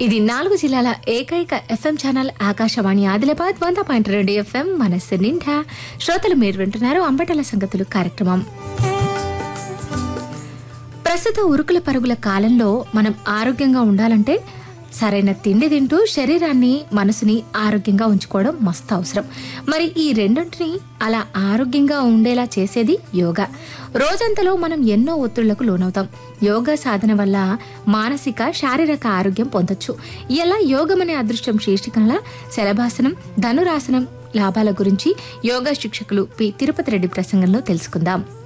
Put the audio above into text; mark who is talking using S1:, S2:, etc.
S1: ఇది నాలుగు జిల్లాల ఏకైక ఎఫ్ఎం ఛానల్ ఆకాశవాణి ఆదిలాబాద్ వంద పాయింట్ రెండు ఎఫ్ఎం మనస్సు నిండా శ్రోతలు మీరు వింటున్నారు అంబటల సంగతులు కార్యక్రమం ప్రస్తుత ఉరుకుల పరుగుల కాలంలో మనం ఆరోగ్యంగా ఉండాలంటే సరైన తిండి తింటూ శరీరాన్ని మనసుని ఆరోగ్యంగా ఉంచుకోవడం మస్తు అవసరం మరి ఈ రెండింటిని అలా ఆరోగ్యంగా ఉండేలా చేసేది యోగా రోజంతలో మనం ఎన్నో ఒత్తిళ్లకు లోనవుతాం యోగా సాధన వల్ల మానసిక శారీరక ఆరోగ్యం పొందొచ్చు ఎలా యోగం అనే అదృష్టం శీర్షికల శలభాసనం ధనురాసనం లాభాల గురించి యోగా శిక్షకులు పి తిరుపతి రెడ్డి ప్రసంగంలో తెలుసుకుందాం